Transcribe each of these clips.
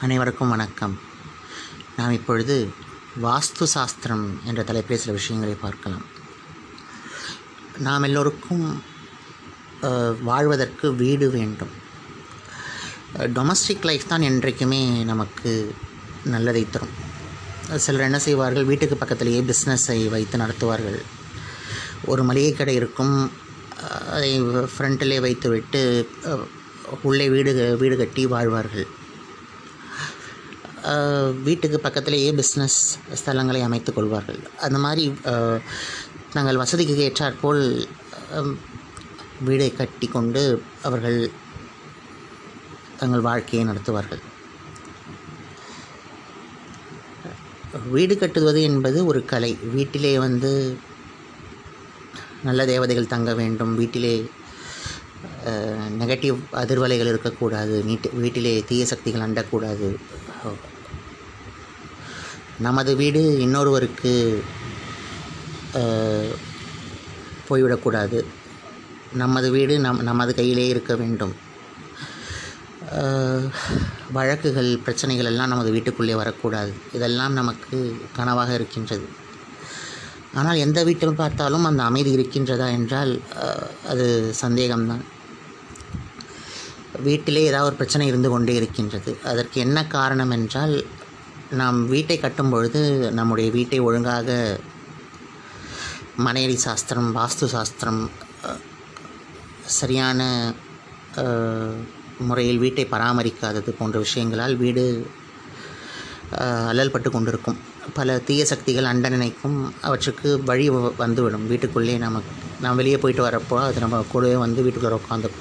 அனைவருக்கும் வணக்கம் நாம் இப்பொழுது வாஸ்து சாஸ்திரம் என்ற தலைப்பில் சில விஷயங்களை பார்க்கலாம் நாம் எல்லோருக்கும் அஹ், வாழ்வதற்கு வீடு வேண்டும் டொமஸ்டிக் லைஃப் தான் என்றைக்குமே நமக்கு நல்லதை தரும் சிலர் என்ன செய்வார்கள் வீட்டுக்கு பக்கத்திலேயே பிஸ்னஸை வைத்து நடத்துவார்கள் ஒரு மளிகை கடை இருக்கும் அஹ், அதை ஃப்ரண்ட்டிலே வைத்துவிட்டு அஹ், உள்ளே வீடு வீடு கட்டி வாழ்வார்கள் அஹ், வீட்டுக்கு பக்கத்திலேயே பிஸ்னஸ் ஸ்தலங்களை அமைத்துக் கொள்வார்கள் அந்த மாதிரி அஹ், நாங்கள் வசதிக்கு ஏற்றாற்போல் அஹ், வீடை கட்டி கொண்டு அவர்கள் தங்கள் வாழ்க்கையை நடத்துவார்கள் வீடு கட்டுவது என்பது ஒரு கலை வீட்டிலே வந்து நல்ல தேவதைகள் தங்க வேண்டும் வீட்டிலே நெகட்டிவ் அதிர்வலைகள் இருக்கக்கூடாது நீட்டு வீட்டிலே தீய சக்திகள் அண்டக்கூடாது நமது வீடு இன்னொருவருக்கு அஹ், போய்விடக்கூடாது நமது வீடு நம் நமது கையிலே இருக்க வேண்டும் அஹ், வழக்குகள் பிரச்சனைகள் எல்லாம் நமது வீட்டுக்குள்ளே வரக்கூடாது இதெல்லாம் நமக்கு கனவாக இருக்கின்றது ஆனால் எந்த வீட்டில் பார்த்தாலும் அந்த அமைதி இருக்கின்றதா என்றால் அஹ், அது சந்தேகம்தான் வீட்டிலே ஏதாவது ஒரு பிரச்சனை இருந்து கொண்டே இருக்கின்றது அதற்கு என்ன காரணம் என்றால் நாம் வீட்டை கட்டும் பொழுது நம்முடைய வீட்டை ஒழுங்காக மனையடி சாஸ்திரம் வாஸ்து சாஸ்திரம் அஹ், சரியான அஹ், முறையில் வீட்டை பராமரிக்காதது போன்ற விஷயங்களால் வீடு அஹ், அல்லல்பட்டு கொண்டிருக்கும் பல தீய சக்திகள் அண்ட நினைக்கும் அவற்றுக்கு வழி வ- வந்துவிடும் வீட்டுக்குள்ளே நமக்கு நாம் வெளியே போயிட்டு வரப்போ அது நம்ம கூடவே வந்து வீட்டுக்குள்ளே உட்காந்துக்கும்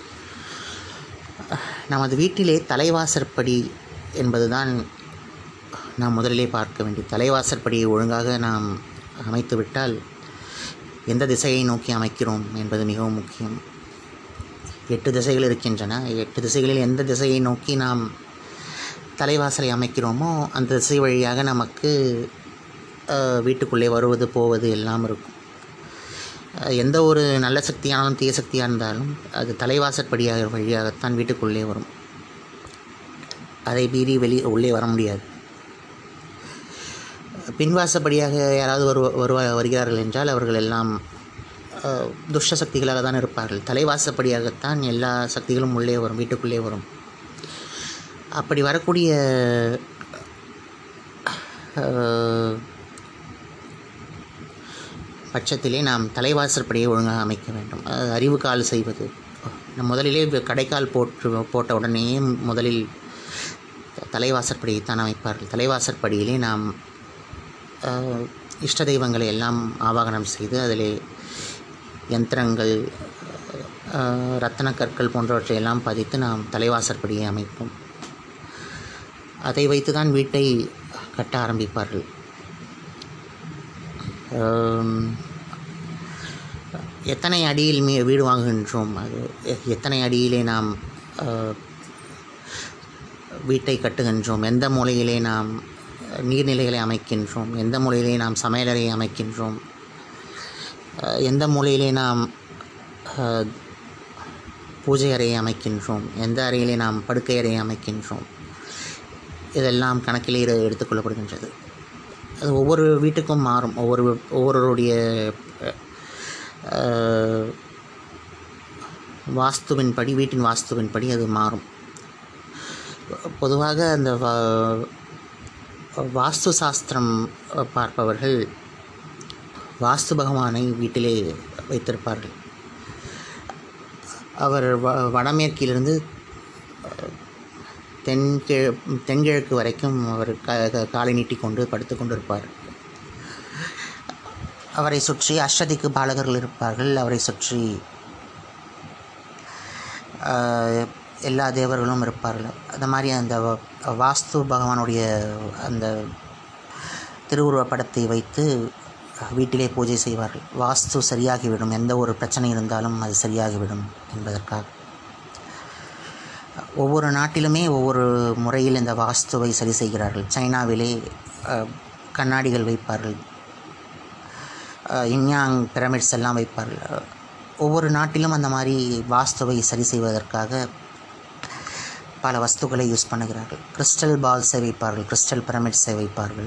நமது வீட்டிலே தலைவாசற்படி என்பதுதான் நாம் முதலிலே பார்க்க வேண்டிய தலைவாசற்படியை ஒழுங்காக நாம் அமைத்து விட்டால் எந்த திசையை நோக்கி அமைக்கிறோம் என்பது மிகவும் முக்கியம் எட்டு திசைகள் இருக்கின்றன எட்டு திசைகளில் எந்த திசையை நோக்கி நாம் தலைவாசலை அமைக்கிறோமோ அந்த திசை வழியாக நமக்கு அஹ், வீட்டுக்குள்ளே வருவது போவது எல்லாம் இருக்கும் அஹ், எந்த ஒரு நல்ல சக்தியானாலும் தீய சக்தியாக இருந்தாலும் அது தலைவாசற்படியாக வழியாகத்தான் வீட்டுக்குள்ளே வரும் அதை மீறி வெளி உள்ளே வர முடியாது பின்வாசப்படியாக யாராவது வரு வருவா வருகிறார்கள் என்றால் அவர்கள் எல்லாம் அஹ், துஷ்ட சக்திகளாக தான் இருப்பார்கள் தலைவாசப்படியாகத்தான் எல்லா சக்திகளும் உள்ளே வரும் வீட்டுக்குள்ளே வரும் அப்படி வரக்கூடிய அஹ், பட்சத்திலே நாம் தலைவாசற்படியை ஒழுங்காக அமைக்க வேண்டும் அது அறிவு கால் செய்வது நம் முதலிலே இப்ப கடைக்கால் போட்டு போட்ட உடனேயே முதலில் தலைவாசற்படியைத்தான் அமைப்பார்கள் தலைவாசற்படியிலே நாம் அஹ், இஷ்ட தெய்வங்களை எல்லாம் ஆவாகனம் செய்து அதிலே யந்திரங்கள் அஹ், ரத்தன கற்கள் போன்றவற்றை எல்லாம் பதித்து நாம் தலைவாசற்படியை அமைப்போம் அதை வைத்து தான் வீட்டை கட்ட ஆரம்பிப்பார்கள் ஆம், எத்தனை அடியில் மீ வீடு வாங்குகின்றோம் அது எ- எத்தனை அடியிலே நாம் அஹ், வீட்டை கட்டுகின்றோம் எந்த மூலையிலே நாம் நீர்நிலைகளை அமைக்கின்றோம் எந்த மூலையிலே நாம் சமையலறை அமைக்கின்றோம் அஹ், எந்த மூலையிலே நாம் அஹ், பூஜை அறையை அமைக்கின்றோம் எந்த அறையிலே நாம் படுக்கை அறையை அமைக்கின்றோம் இதெல்லாம் கணக்கிலே எடு- எடுத்துக்கொள்ளப்படுகின்றது அது ஒவ்வொரு வீட்டுக்கும் மாறும் ஒவ்வொரு ஒவ்வொருவருடைய அஹ், வாஸ்துவின்படி வீட்டின் வாஸ்துவின்படி அது மாறும் பொதுவாக அந்த வா- வாஸ்து சாஸ்திரம் பார்ப்பவர்கள் வாஸ்து பகவானை வீட்டிலே வைத்திருப்பார்கள் அவர் வ வடமேற்கிலிருந்து தென்கிழ தென்கிழக்கு வரைக்கும் அவர் க க- காலை நீட்டிக்கொண்டு படுத்து கொண்டிருப்பார் அவரை சுற்றி அஷ்டதிக்கு பாலகர்கள் இருப்பார்கள் அவரை சுற்றி ஆஹ், எல்லா தேவர்களும் இருப்பார்கள் அந்த மாதிரி அந்த வ- வாஸ்து பகவானுடைய அந்த திருவுருவப் படத்தை வைத்து வீட்டிலே பூஜை செய்வார்கள் வாஸ்து சரியாகிவிடும் எந்த ஒரு பிரச்சனை இருந்தாலும் அது சரியாகிவிடும் என்பதற்காக ஒவ்வொரு நாட்டிலுமே ஒவ்வொரு முறையில் இந்த வாஸ்துவை சரி செய்கிறார்கள் சைனாவிலே அஹ், கண்ணாடிகள் வைப்பார்கள் அஹ், இன்யாங் பிரமிட்ஸ் எல்லாம் வைப்பார்கள் ஒவ்வொரு நாட்டிலும் அந்த மாதிரி வாஸ்துவை சரி செய்வதற்காக பல வஸ்துக்களை யூஸ் பண்ணுகிறார்கள் கிறிஸ்டல் பால்ஸை வைப்பார்கள் கிறிஸ்டல் பிரமிட்ஸை வைப்பார்கள்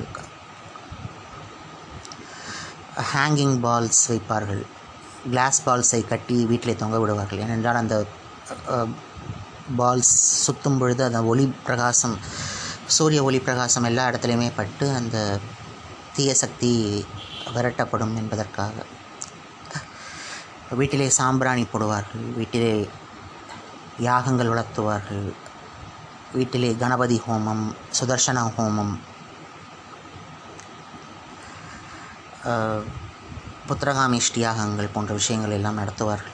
ஹேங்கிங் பால்ஸ் வைப்பார்கள் கிளாஸ் பால்ஸை கட்டி வீட்டிலே தொங்க விடுவார்கள் ஏனென்றால் அந்த பால்ஸ் சுற்றும் பொழுது அந்த ஒளி பிரகாசம் சூரிய ஒளி பிரகாசம் எல்லா இடத்துலையுமே பட்டு அந்த தீய சக்தி விரட்டப்படும் என்பதற்காக வீட்டிலே சாம்பிராணி போடுவார்கள் வீட்டிலே யாகங்கள் வளர்த்துவார்கள் வீட்டிலே கணபதி ஹோமம் சுதர்சன ஹோமம் புத்திரகாமிஷ்டி யாகங்கள் போன்ற விஷயங்கள் எல்லாம் நடத்துவார்கள்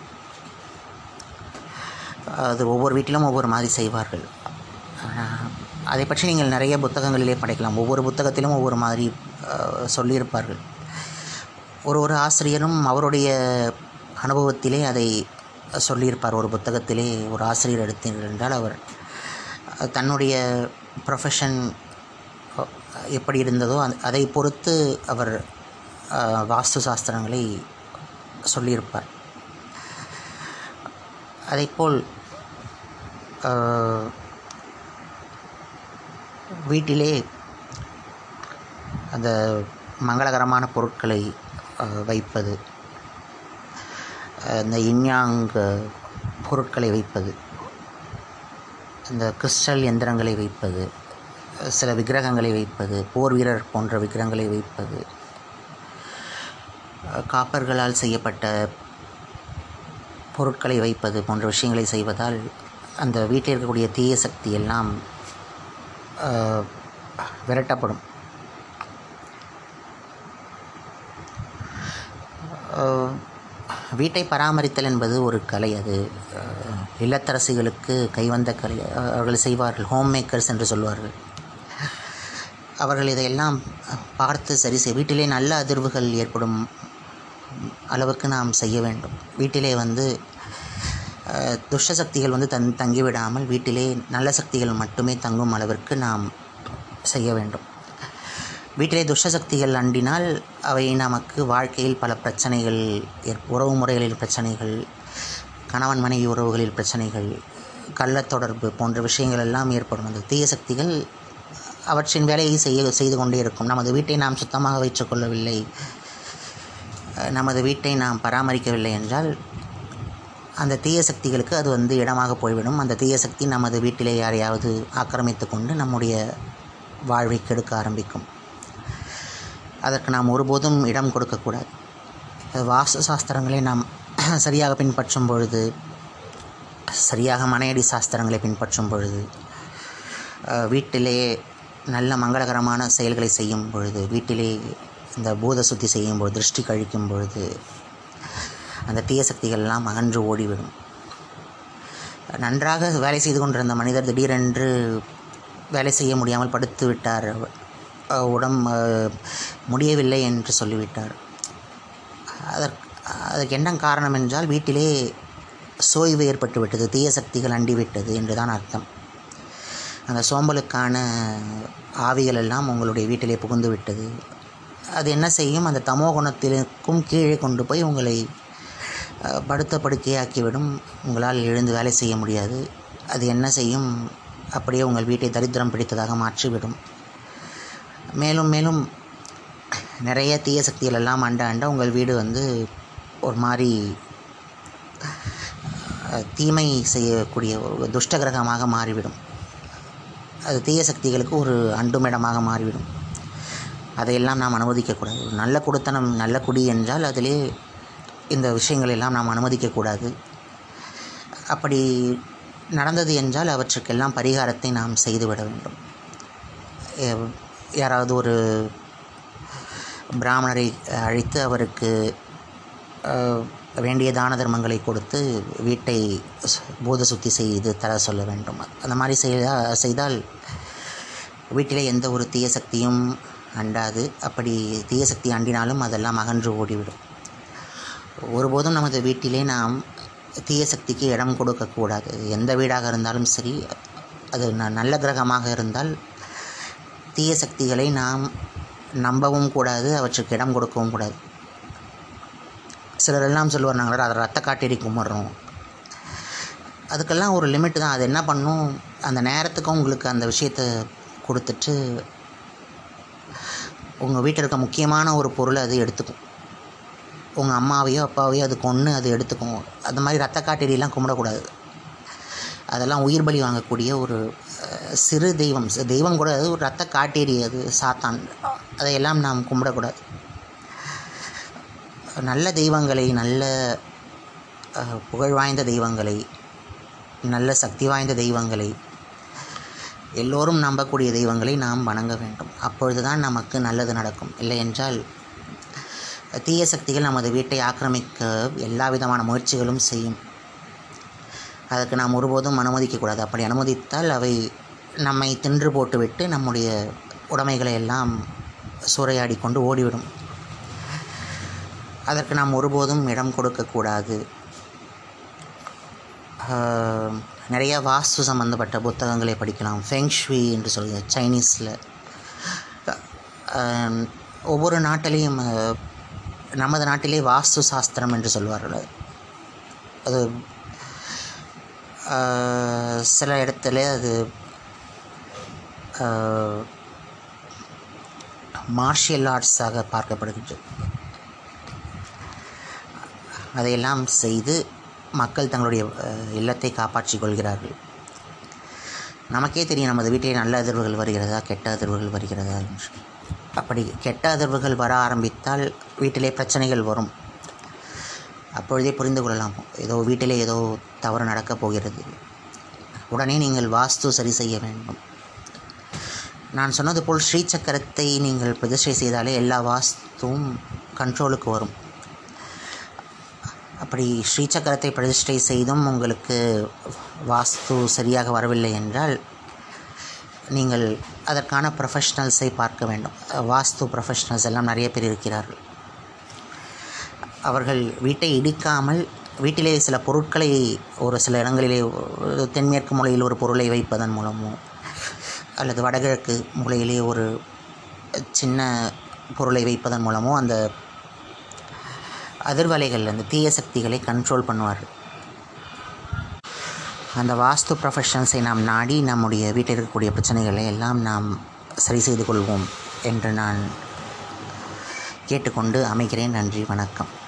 அது ஒவ்வொரு வீட்டிலும் ஒவ்வொரு மாதிரி செய்வார்கள் அதை பற்றி நீங்கள் நிறைய புத்தகங்களிலே படிக்கலாம் ஒவ்வொரு புத்தகத்திலும் ஒவ்வொரு மாதிரி சொல்லியிருப்பார்கள் ஒரு ஒரு ஆசிரியரும் அவருடைய அனுபவத்திலே அதை சொல்லியிருப்பார் ஒரு புத்தகத்திலே ஒரு ஆசிரியர் எடுத்தீர்கள் என்றால் அவர் தன்னுடைய ப்ரொஃபஷன் எப்படி இருந்ததோ அதை பொறுத்து அவர் வாஸ்து சாஸ்திரங்களை சொல்லியிருப்பார் அதைப்போல் வீட்டிலே அந்த மங்களகரமான பொருட்களை வைப்பது இந்த இன்யாங் பொருட்களை வைப்பது இந்த கிறிஸ்டல் எந்திரங்களை வைப்பது சில விக்கிரகங்களை வைப்பது போர் வீரர் போன்ற விக்கிரகங்களை வைப்பது காப்பர்களால் செய்யப்பட்ட பொருட்களை வைப்பது போன்ற விஷயங்களை செய்வதால் அந்த வீட்டில் இருக்கக்கூடிய தீய சக்தி எல்லாம் விரட்டப்படும் வீட்டை பராமரித்தல் என்பது ஒரு கலை அது இல்லத்தரசிகளுக்கு கைவந்த கலை அவர்கள் செய்வார்கள் ஹோம் மேக்கர்ஸ் என்று சொல்வார்கள் அவர்கள் இதையெல்லாம் பார்த்து சரி செய் வீட்டிலே நல்ல அதிர்வுகள் ஏற்படும் அளவுக்கு நாம் செய்ய வேண்டும் வீட்டிலே வந்து துஷ்ட சக்திகள் வந்து தன் தங்கிவிடாமல் வீட்டிலே நல்ல சக்திகள் மட்டுமே தங்கும் அளவிற்கு நாம் செய்ய வேண்டும் வீட்டிலே துஷ்ட சக்திகள் அண்டினால் அவை நமக்கு வாழ்க்கையில் பல பிரச்சனைகள் உறவு முறைகளில் பிரச்சனைகள் கணவன் மனைவி உறவுகளில் பிரச்சனைகள் கள்ளத் தொடர்பு போன்ற விஷயங்கள் எல்லாம் ஏற்படும் அந்த தீய சக்திகள் அவற்றின் வேலையை செய்ய செய்து கொண்டே இருக்கும் நமது வீட்டை நாம் சுத்தமாக வைத்துக்கொள்ளவில்லை நமது வீட்டை நாம் பராமரிக்கவில்லை என்றால் அந்த தீய சக்திகளுக்கு அது வந்து இடமாக போய்விடும் அந்த தீய சக்தி நமது வீட்டிலே யாரையாவது ஆக்கிரமித்து கொண்டு நம்முடைய வாழ்வை கெடுக்க ஆரம்பிக்கும் அதற்கு நாம் ஒருபோதும் இடம் கொடுக்கக்கூடாது வாஸ்து சாஸ்திரங்களை நாம் சரியாக பின்பற்றும் பொழுது சரியாக மனையடி சாஸ்திரங்களை பின்பற்றும் பொழுது வீட்டிலே நல்ல மங்களகரமான செயல்களை செய்யும் பொழுது வீட்டிலே இந்த பூத சுத்தி செய்யும் பொழுது திருஷ்டி கழிக்கும் பொழுது அந்த தீய சக்திகள்லாம் அகன்று ஓடிவிடும் நன்றாக வேலை செய்து கொண்டிருந்த மனிதர் திடீரென்று வேலை செய்ய முடியாமல் படுத்து விட்டார் உடம் முடியவில்லை என்று சொல்லிவிட்டார் அதற்கு அதற்கு என்ன காரணம் என்றால் வீட்டிலே சோய்வு ஏற்பட்டு விட்டது தீய சக்திகள் அண்டிவிட்டது என்று தான் அர்த்தம் அந்த சோம்பலுக்கான ஆவிகள் எல்லாம் உங்களுடைய வீட்டிலே புகுந்து விட்டது அது என்ன செய்யும் அந்த தமோ குணத்திற்கும் கீழே கொண்டு போய் உங்களை படுத்த படுக்கையாக்கிவிடும் உங்களால் எழுந்து வேலை செய்ய முடியாது அது என்ன செய்யும் அப்படியே உங்கள் வீட்டை தரித்திரம் பிடித்ததாக மாற்றிவிடும் மேலும் மேலும் நிறைய தீய சக்திகள் எல்லாம் அண்ட அண்ட உங்கள் வீடு வந்து ஒரு மாதிரி தீமை செய்யக்கூடிய ஒரு துஷ்ட கிரகமாக மாறிவிடும் அது தீய சக்திகளுக்கு ஒரு அண்டுமிடமாக மாறிவிடும் அதையெல்லாம் நாம் அனுமதிக்கக்கூடாது ஒரு நல்ல குடுத்தனம் நல்ல குடி என்றால் அதிலே இந்த விஷயங்கள் எல்லாம் நாம் அனுமதிக்கக்கூடாது அப்படி நடந்தது என்றால் அவற்றுக்கெல்லாம் பரிகாரத்தை நாம் செய்துவிட வேண்டும் யாராவது ஒரு பிராமணரை அழைத்து அவருக்கு வேண்டிய தான தர்மங்களை கொடுத்து வீட்டை பூத சுத்தி செய்து தர சொல்ல வேண்டும் அந்த மாதிரி செய்தால் செய்தால் வீட்டிலே எந்த ஒரு தீய சக்தியும் அண்டாது அப்படி தீய சக்தி அண்டினாலும் அதெல்லாம் அகன்று ஓடிவிடும் ஒருபோதும் நமது வீட்டிலே நாம் தீய சக்திக்கு இடம் கொடுக்கக்கூடாது எந்த வீடாக இருந்தாலும் சரி அது ந நல்ல கிரகமாக இருந்தால் தீய சக்திகளை நாம் நம்பவும் கூடாது அவற்றுக்கு இடம் கொடுக்கவும் கூடாது சிலர் எல்லாம் சொல்லுவார் நாங்கள் அதை ரத்த காட்டேரி கும்பிட்றோம் அதுக்கெல்லாம் ஒரு லிமிட்டு தான் அது என்ன பண்ணும் அந்த நேரத்துக்கும் உங்களுக்கு அந்த விஷயத்தை கொடுத்துட்டு உங்கள் வீட்டில் இருக்க முக்கியமான ஒரு பொருளை அது எடுத்துக்கும் உங்கள் அம்மாவையோ அப்பாவையோ அது கொன்று அது எடுத்துக்கும் அந்த மாதிரி ரத்த காட்டேரியெல்லாம் கும்பிடக்கூடாது அதெல்லாம் உயிர் பலி வாங்கக்கூடிய ஒரு அஹ், சிறு தெய்வம் சி- தெய்வம் கூட அது ஒரு ரத்த காட்டேரி அது சாத்தான் அதையெல்லாம் நாம் கும்பிடக்கூடாது நல்ல தெய்வங்களை நல்ல அஹ், புகழ் வாய்ந்த தெய்வங்களை நல்ல சக்தி வாய்ந்த தெய்வங்களை எல்லோரும் நம்பக்கூடிய தெய்வங்களை நாம் வணங்க வேண்டும் அப்பொழுது தான் நமக்கு நல்லது நடக்கும் இல்லை என்றால் தீய சக்திகள் நமது வீட்டை ஆக்கிரமிக்க எல்லா விதமான முயற்சிகளும் செய்யும் அதற்கு நாம் ஒருபோதும் அனுமதிக்கக்கூடாது அப்படி அனுமதித்தால் அவை நம்மை தின்று போட்டுவிட்டு நம்முடைய உடைமைகளை எல்லாம் சூறையாடி கொண்டு ஓடிவிடும் அதற்கு நாம் ஒருபோதும் இடம் கொடுக்கக்கூடாது ஆஹ், நிறைய வாஸ்து சம்பந்தப்பட்ட புத்தகங்களை படிக்கலாம் ஃபெங்ஷ்வி என்று சொல்லுங்க சைனீஸில் ஆஹ், ஒவ்வொரு நாட்டிலையும் ஆஹ், நமது நாட்டிலே வாஸ்து சாஸ்திரம் என்று சொல்வார்கள் அது ஆஹ், சில இடத்துல அது மார்ஷியல் ஆர்ட்ஸாக பார்க்கப்படுகின்றது அதையெல்லாம் செய்து மக்கள் தங்களுடைய அஹ், இல்லத்தை காப்பாற்றிக் கொள்கிறார்கள் நமக்கே தெரியும் நமது வீட்டில் நல்ல அதிர்வுகள் வருகிறதா கெட்ட அதிர்வுகள் வருகிறதா என்று அப்படி கெட்ட அதிர்வுகள் வர ஆரம்பித்தால் வீட்டிலே பிரச்சனைகள் வரும் அப்பொழுதே புரிந்து கொள்ளலாம் ஏதோ வீட்டிலே ஏதோ தவறு நடக்கப் போகிறது உடனே நீங்கள் வாஸ்து சரி செய்ய வேண்டும் நான் சொன்னது போல் ஸ்ரீ சக்கரத்தை நீங்கள் பிரதிஷ்டை செய்தாலே எல்லா வாஸ்துவும் கண்ட்ரோலுக்கு வரும் அப்படி ஸ்ரீ சக்கரத்தை பிரதிஷ்டை செய்தும் உங்களுக்கு வாஸ்து சரியாக வரவில்லை என்றால் நீங்கள் அதற்கான ப்ரொஃபஷ்னல்ஸை பார்க்க வேண்டும் வாஸ்து ப்ரொஃபஷ்னல்ஸ் எல்லாம் நிறைய பேர் இருக்கிறார்கள் அவர்கள் வீட்டை இடிக்காமல் வீட்டிலே சில பொருட்களை ஒரு சில இடங்களிலே ஒரு தென்மேற்கு மூலையில் ஒரு பொருளை வைப்பதன் மூலமோ அல்லது வடகிழக்கு மூலையிலே ஒரு சின்ன பொருளை வைப்பதன் மூலமோ அந்த அதிர்வலைகள் அந்த தீய சக்திகளை கண்ட்ரோல் பண்ணுவார்கள் அந்த வாஸ்து ப்ரொஃபஷன்ஸை நாம் நாடி நம்முடைய வீட்டில் இருக்கக்கூடிய பிரச்சனைகளை எல்லாம் நாம் சரி செய்து கொள்வோம் என்று நான் கேட்டுக்கொண்டு அமைகிறேன் நன்றி வணக்கம்